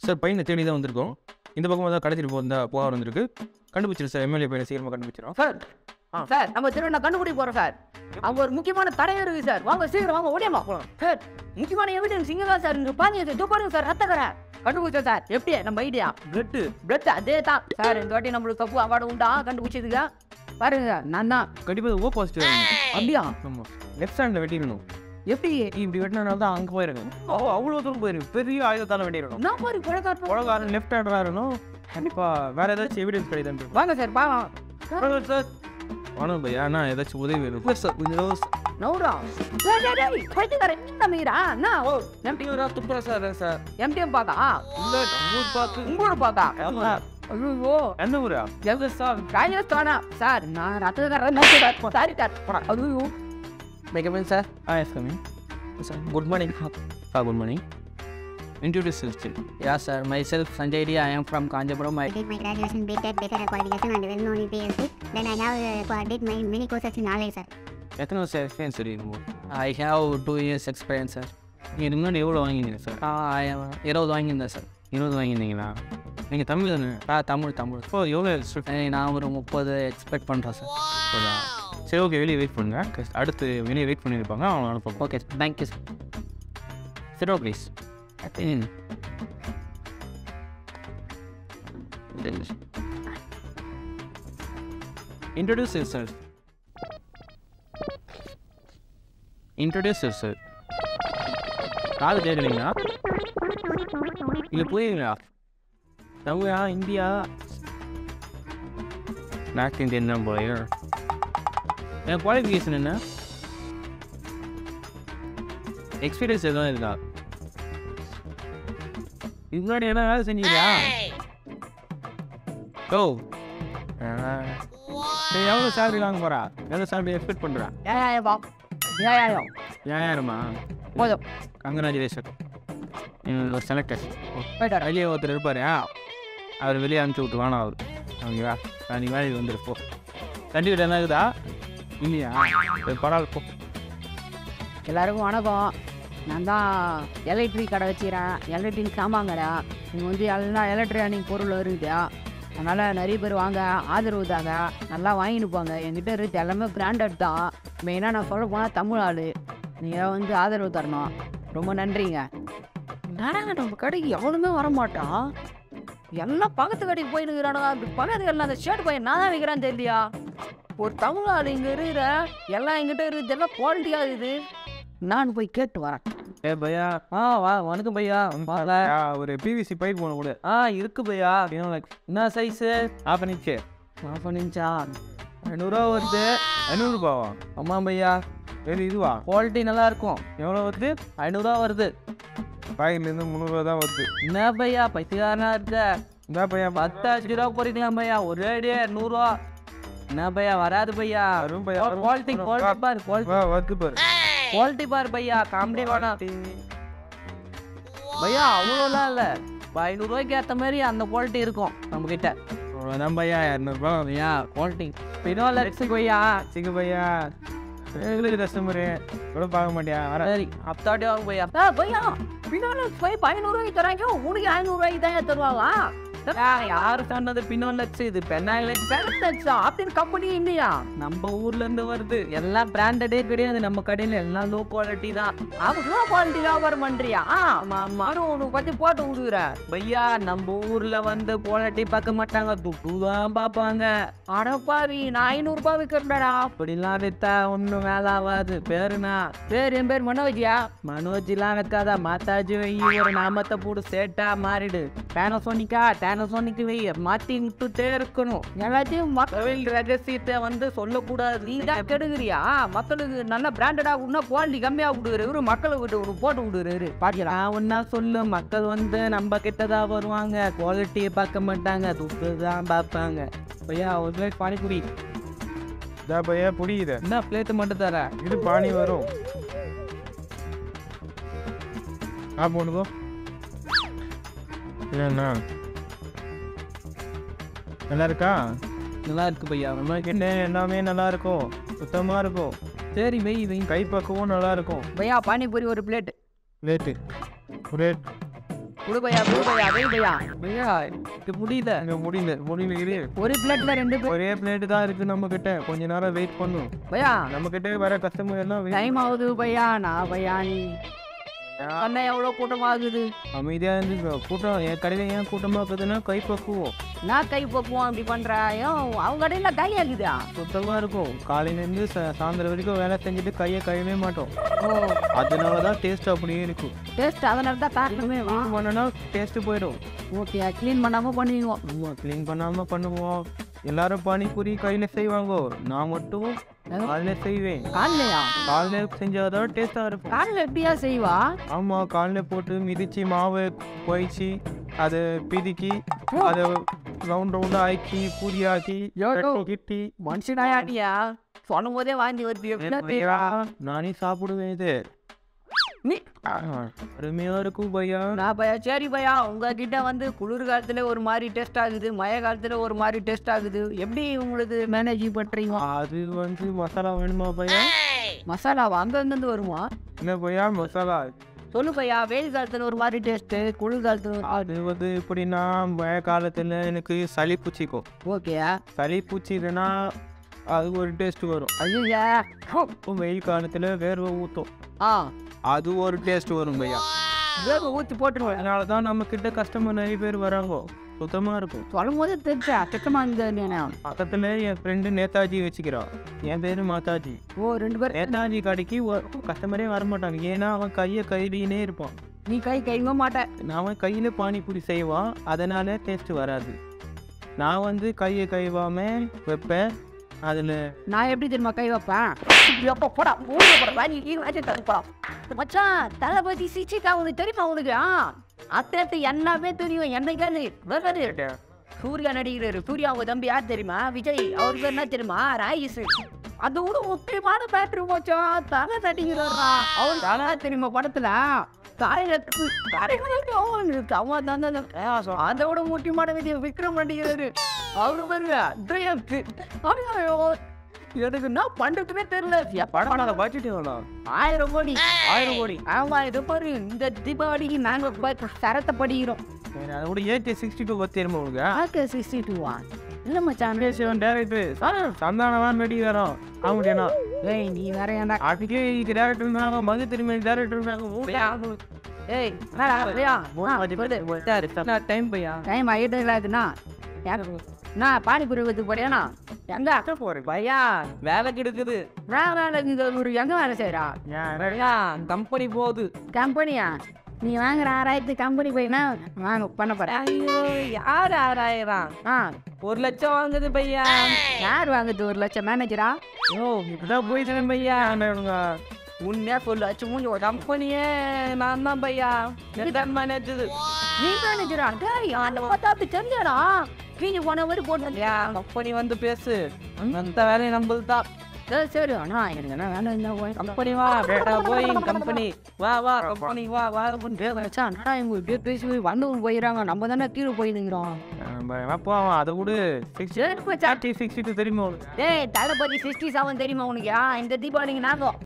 Sir பையனை தேடி தான் வந்திருக்கோம் இந்த பக்கம் தான் கடத்திட்டு போகிறதா புகார் வந்திருக்கு கண்டுபிடிச்சிரு சார் எம்எல்ஏ பையனை சீக்கிரமாக கண்டுபிடிச்சிடும் சார் சார் நம்ம திருவண்ணா கண்டுபிடி போறோம் சார் அங்க ஒரு முக்கியமான தடயம் இருக்கு சார் வாங்க சீக்கிரம் வாங்க ஓடியமா போலாம் சார் முக்கியமான எவிடன்ஸ் இங்க தான் சார் இங்க பாருங்க சார் இதோ பாருங்க சார் ரத்தக்கரை கண்டுபிடிச்சோம் சார் எப்படி நம்ம ஐடியா பிளட்டு பிளட் அதே தான் சார் இந்த வாட்டி நம்மளுக்கு தப்பு அவார்டு உண்டா கண்டுபிடிச்சதுக்கா பாருங்க நான் தான் கண்டிப்பாக ஓ பாசிட்டிவ் அப்படியா ஆமாம் லெஃப்ட் ஹேண்டில் வெட்டிடணும் எப்படி இப்படி வெட்டினால தான் அங்கே போயிருக்கும் ஓ அவ்வளோ தூரம் போயிருக்கு பெரிய ஆயுதத்தால் வெட்டிடணும் நான் மாதிரி பழக்காட்டும் உலகாரன் லெஃப்ட் ஹேண்டராக இருக்கணும் கண்டிப்பாக வேறு ஏதாச்சும் எவிடன்ஸ் கிடையாது வாங்க சார் பாவம் சார் வணக்கம் பையா அண்ணா ஏதாச்சும் உதவி வேணும் சார் கொஞ்சம் நவுரா டேய் டேய் டேய் பைத்தியக்காரன் என்ன மீரா என்ன ஓ ஒரு துப்புரா சார் சார் எம்டிஎம் பாக்கா இல்லை ஊர் பார்த்து உங்களோட பாக்கா ஆமாம் ஐயோ எந்த ஊரா எங்க சார் ராஜஸ்தானா சார் நான் ரத்தக்காரன் சார் சாரி சார் ஐயோ மெகமன் சார் ஆ yes coming sir good morning ஆ good morning introduce system Yeah, sir. Myself, Sanjay D. I am from Kanjapuram. I, I did my graduation BTech Basic Qualification and well known in PLC. Then I have uh, did my many courses in knowledge, sir. எத்தனை வருஷம் experience தெரியும் I have two years experience, sir. நீங்கள் இதுக்கு முன்னாடி எவ்வளோ வாங்கினீங்க sir Ah, I am இருபது வாங்கியிருந்தேன் சார் இருபது வாங்கியிருந்தீங்களா நீங்கள் தமிழ் தானே ஆ தமிழ் தமிழ் இப்போ எவ்வளோ ஸ்ட்ரிக்ட் ஏய், நான் ஒரு முப்பது எக்ஸ்பெக்ட் பண்ணுறேன் சார் சரி ஓகே வெளியே வெயிட் பண்ணுங்க கஸ்- அடுத்து வெளியே வெயிட் பண்ணியிருப்பாங்க அவங்க அனுப்ப ஓகே தேங்க்யூ சார் சரி please introduce your sir introduce your sir காது கேட்குறீங்களா இல்லை புரியுங்களா தமிழா இந்தியா நார்த் இந்தியன் தான் போய் என் குவாலிஃபிகேஷன் என்ன எக்ஸ்பீரியன்ஸ் எதுவும் இருக்கா இதுக்கு முன்னாடி என்ன வேலை செஞ்சீங்களா ஓ சரி எவ்வளோ சேலரி வாங்க போறா எவ்வளோ சேலரி எக்ஸ்பெக்ட் பண்ணுறா ஏன் வா ஏன் ஏழாயிரமா போதும் கங்கராச்சுலேஷன் ஒரு செலக்டர் போயிட்டார் வெளியே ஒருத்தர் இருப்பார் அவர் வெளியே அனுப்பிச்சி விட்டு வேணாம் அவர் ஓகேவா நீ வேலைக்கு வந்துரு போ சர்டிஃபிகேட் என்ன இருக்குதா இல்லையா சரி பரவாயில்ல போ எல்லாருக்கும் வணக்கம் நான் தான் எலக்ட்ரிக் கடை வச்சுக்கிறேன் எலக்ட்ரிக் சாமான் கடை இங்கே வந்து எல்லாம் எலக்ட்ரானிக் பொருள் இருக்குது அதனால் நிறைய பேர் வாங்க ஆதரவு தாங்க நல்லா வாங்கிட்டு போங்க என்கிட்ட இருக்குது எல்லாமே பிராண்டட் தான் மெயினாக நான் சொல்ல போனால் தமிழ் ஆள் நீங்கள் வந்து ஆதரவு தரணும் ரொம்ப நன்றிங்க என்னடா நம்ம கடைக்கு எவனுமே வர மாட்டான் எல்லாம் பக்கத்து கடைக்கு போயினுக்கிறானுங்க அப்படி பக்கத்து எல்லாம் அந்த ஷர்ட் பையன் நான் தான் வைக்கிறான்னு தெரியலையா ஒரு தமிழ் ஆள் இங்கே இருக்கிற எல்லாம் எங்கிட்ட இருக்குது எல்லாம் குவாலிட்டியாக இருக்குது நான் போய் கேட்டு வரேன் ஏ பையா ஆ வா வணக்கம் பையா வாடா. ஆ, ஒரு பிவிசி பைப் ஒன்று கூட ஆ இருக்கு பையா என்ன சைஸு ஆஃப் பண்ணிச்சு ஆஃப் பண்ணிச்சா ஐநூறுரூவா வருது ஐநூறுரூபாவா ஆமாம் பையா சரி இதுவா குவாலிட்டி நல்லா இருக்கும் எவ்வளோ வருது ஐநூறுரூவா வருது பாக்கெட்லேருந்து முந்நூறுரூவா தான் வருது என்ன பையா பைத்தியக்காரனா இருக்க இந்த பையன் பத்து அஞ்சு ரூபா போறீங்களா பையா ஒரே அடியே நூறுரூவா என்ன பையா வராது பையா வரும் பையா, வரும். குவாலிட்டி குவாலிட்டி பாரு குவாலிட்டி வா வருது பாரு குவாலிட்டி பாரு பையா காமெடி வேணாம் பையா அவ்வளோலாம் இல்லை ஐநூறுரூவாய்க்கு ஏற்ற மாதிரி அந்த குவாலிட்டி இருக்கும் நம்ம கிட்ட அவ்வளோதான் பையா இரநூறுபா பையா குவாலிட்டி பின்னோல லெக்ஸுக்கு பையா சிக்கு பையா எங்களுக்கு கஸ்டமரு கூட பார்க்க மாட்டியா வர சரி அப்தாட்டே வாங்க பையா ஆ பையா பின்னோல போய் பதினூறுவாய்க்கு தராங்க உனக்கு ஐநூறுவாய்க்கு தான் தருவாங்களா யாரு சொன்னது பின்னோல் லட்சம் இது பெண்ணாய் லட்சம் அப்படின்னு கம்பெனி இல்லையா நம்ம ஊர்ல இருந்து வருது எல்லாம் பிராண்டடே கிடையாது நம்ம கடையில எல்லாம் லோ குவாலிட்டி தான் அவங்க லோ குவாலிட்டி வியாபாரம் பண்றியா ஆமா ஆமா உனக்கு பத்தி போட்டு விடுக்குற பையா நம்ம ஊர்ல வந்து குவாலிட்டி பார்க்க மாட்டாங்க துட்டு தான் பார்ப்பாங்க அடப்பாவி நான் ஐநூறு ரூபாய் விற்கிறேன்டா அப்படிலாம் வித்தா ஒன்றும் வேலை ஆகாது பேருனா பேர் என் பேர் மனோஜியா மனோஜிலாம் வைக்காதா மாத்தாஜி வை ஒரு நாமத்தை போட்டு சேட்டா மாறிடு பேனசோனிக்கா பேனசோனிக்கு வை மாத்தி விட்டுட்டே இருக்கணும் எல்லாத்தையும் மக்கள் ரகசியத்தை வந்து சொல்லக்கூடாது நீ தான் கெடுக்கிறியா மக்களுக்கு நல்ல பிராண்டடா கொடுனா குவாலிட்டி கம்மியா கொடுக்குற இவரு மக்களை விட்டு ஒரு போட்டு விடுறாரு பாத்தீங்களா ஒன்னா சொல்லு மக்கள் வந்து நம்ம கிட்ட தான் வருவாங்க குவாலிட்டியை பார்க்க மாட்டாங்க துட்டு தான் பார்ப்பாங்க ஐயா ஒரு பிளேட் பானிபூரி இதா பையா புரியுது என்ன பிளேட்டு மட்டும் தர இது பானி வரும் ஆ போனுதோ இல்லைண்ணா நல்லா இருக்கா நல்லா இருக்கு பையா நம்ம கிட்ட எல்லாமே நல்லா இருக்கும் சுத்தமாக இருக்கும் சரி வெய் வெய் கை பக்குவம் நல்லா இருக்கும் பையா பானிபூரி ஒரு பிளேட் லேட்டு ரேட் குடு பையா குடு பையா வை பையா பையா இது முடியல இங்க முடியல முடியல இரு ஒரு பிளேட்ல ரெண்டு பேர் ஒரே பிளேட் தான் இருக்கு நம்ம கிட்ட கொஞ்ச நேரம் வெயிட் பண்ணும் பையா நம்ம கிட்ட வர கஸ்டமர் எல்லாம் wait டைம் ஆகுது பையா நான் பையா நீ அண்ணன் எவ்வளோ கூட்டமாகுது அமைதியா இருந்து கூட்டம் என் கடையில ஏன் கூட்டமா இருக்குதுன்னா கை பக்குவோம் நான் கை பக்குவோம் அப்படி பண்றாயோ அவங்க கடையில் கை ஆகுதா சுத்தமா இருக்கும் காலையில இருந்து சா- சாயந்தரம் வரைக்கும் வேலை செஞ்சுட்டு கையை கழுவவே மாட்டோம் ஓ அதனாலதான் டேஸ்ட் அப்படியே இருக்கும் டேஸ்ட் அதனால தான் காரணமே வா பண்ணனா டேஸ்ட் போயிடும் ஓகே க்ளீன் பண்ணாமல் பண்ணிடுவோம் ஆமா க்ளீன் பண்ணாம பண்ணுவோம் எல்லாரும் பானிபூரி கையில செய்வாங்க நான் மட்டும் காலையில செய்வேன் காலையா காலையில செஞ்சாதான் டேஸ்டா இருக்கும் காலையில் எப்படியா செய்வா ஆமா காலையில போட்டு மிதிச்சு மாவை குழைச்சி அதை பிதுக்கி அதை ரவுண்ட் ரவுண்டா ஆக்கி பூரியாக்கி யோ, யோ. கிட்டி மனுஷனாயாட்டியா சொல்லும் போதே வாங்கி வருது எப்படியா நானே சாப்பிடுவேன் இது நீ ஆ, அருமையா இருக்கும் பையா நான் பையா சரி பையா உங்ககிட்ட வந்து குளிர் காலத்துல ஒரு மாதிரி டேஸ்ட் ஆகுது மழை காலத்துல ஒரு மாதிரி டேஸ்ட் ஆகுது எப்படி உங்களுக்கு மேனேஜ் பண்றீங்க அது வந்து மசாலா வேணுமா பையா மசாலா அங்கங்கிருந்து வருமா என்ன பையா மசாலா சொல்லு பையா வெயில் காலத்துல ஒரு மாதிரி டேஸ்ட் குளிர் காலத்துல ஒரு அது வந்து எப்படின்னா மழை காலத்துல எனக்கு சளி பிடிச்சிக்கும் ஓகே சளி பிடிச்சிதுன்னா அது ஒரு டேஸ்ட் வரும் ஐயா இப்போ வெயில் காலத்துல வேர்வை ஊற்றும் ஆ அது ஒரு டேஸ்ட் வரும் பையா வேக ஊற்றி போட்டுருவேன் அதனால தான் நம்ம கிட்ட கஸ்டமர் நிறைய பேர் வராங்க சுத்தமா இருக்கும் சொல்லும் போதே தெரிஞ்சா திட்டமா இருந்த பக்கத்துல என் ஃப்ரெண்டு நேதாஜி வச்சுக்கிறான் என் பேரு மாதாஜி ஓ ரெண்டு பேர் நேதாஜி கடைக்கு கஸ்டமரே வரமாட்டாங்க ஏன்னா அவன் கையை கையிலே இருப்பான் நீ கை கைங்க மாட்டேன் நான் அவன் கையில் பானிபூரி செய்வான் அதனால டேஸ்ட் வராது நான் வந்து கையை கைவாம வைப்பேன் அதில் நான் எப்படி தெரியுமா கை வைப்பேன் எப்போ போடா மூணு போட வாங்கி கீழே வச்சு தரப்பா மச்சான் தளபதி சிச்சிக்கா உனக்கு தெரியுமா உனக்கு ஆ அத்தனை எல்லாமே தெரியும் என்னைக்கானு வேறு சூர்யா நடிகர் சூர்யா அவங்க தம்பி யார் தெரியுமா விஜய் அவருக்கு என்ன தெரியுமா ராயிஸ் அது கூட முக்கியமான பேட்டரி மச்சான் தலை நடிகிறாரா அவர் தலை தெரியுமா படத்துல தாயகத்துக்கு தாயகத்துக்கு அவன் தான் தான் பிரயாசம் அதை விட முக்கியமான விஜய் விக்ரம் நடிகிறாரு அவரு பாருங்க ட்ரையருக்கு எனக்கு என்ன பண்றதுனே தெரியல என் படம் அதை பட்ஜெட் எவ்வளோ ஆயிரம் கோடி ஆயிரம் கோடி ஆமா இது பாரு இந்த தீபாவளிக்கு நாங்க ப- சரத்தை படிக்கிறோம் சரி அதை விட ஏடி சிக்ஸ்டி டூ பற்றி தெரியுமா உங்களுக்கு ஆக்க சிக்ஸ்டி டூவா இல்ல மச்சான் சிவன் டேரக்டர் சந்தானவான் நடிகரம் ஆமாடியாண்ணா ஏய் நீ வேற ஏன்டா அதுக்கே இதுக்கு டேரக்டர் இருந்தாங்க மது திரும்பி டேரக்டர் இருந்தாங்க ஏய் என்னடா பையா டைம் பையா டைம் ஆகிட்டு இல்லாதுண்ணா நான் பானிபூரி வச்சு போறியாண்ணா எங்க போறேன் பையா வேலை கிடைக்குது வேற வேலை இங்க ஒரு எங்க வேலை செய்யறா கம்பெனி போகுது கம்பெனியா நீ வாங்குற ஆறாயிரத்து கம்பெனி போயினா வாங்க பண்ண போறேன் ஐயோ யார் ஆறாயிரம் ஆ ஒரு லட்சம் வாங்குது பையா யார் வாங்குது ஒரு லட்சம் மேனேஜரா ஓ இப்பதான் போயிட்டேன் பையா ஆண்டவனுங்க. உண்மையா சொல்லு அச்சு மூஞ்சி ஒரு கம்பெனியே நான் தான் பையா ரிட்டர்ன் மேனேஜர் நீ மேனேஜரா டேய் அந்த பார்த்தா அப்படி தெரியலடா கீழே போன மாதிரி போட்டு கம்பெனி வந்து பேசு அந்த வேலையை நம்மளுக்கு தான் சரி சரி அண்ணா எனக்கு என்ன வேலை இருந்தா போய் கம்பெனி வா பேட்டா போய் கம்பெனி வா வா கம்பெனி வா வா வச்சா அண்ணா இவங்க இப்படியே பேசி வந்தவங்க போயிடறாங்க நம்ம தானே கீழே போயிருக்கிறோம் நம்ம போவோம் அதை விட சிக்ஸ்டி சரி மச்சான் சிக்ஸ்டி டூ தெரியுமா உனக்கு? டேய் தளபதி சிக்ஸ்டி செவன் தெரியுமா உனக்கு ஆ, இந்த தீபாவளிக்கு நாங்க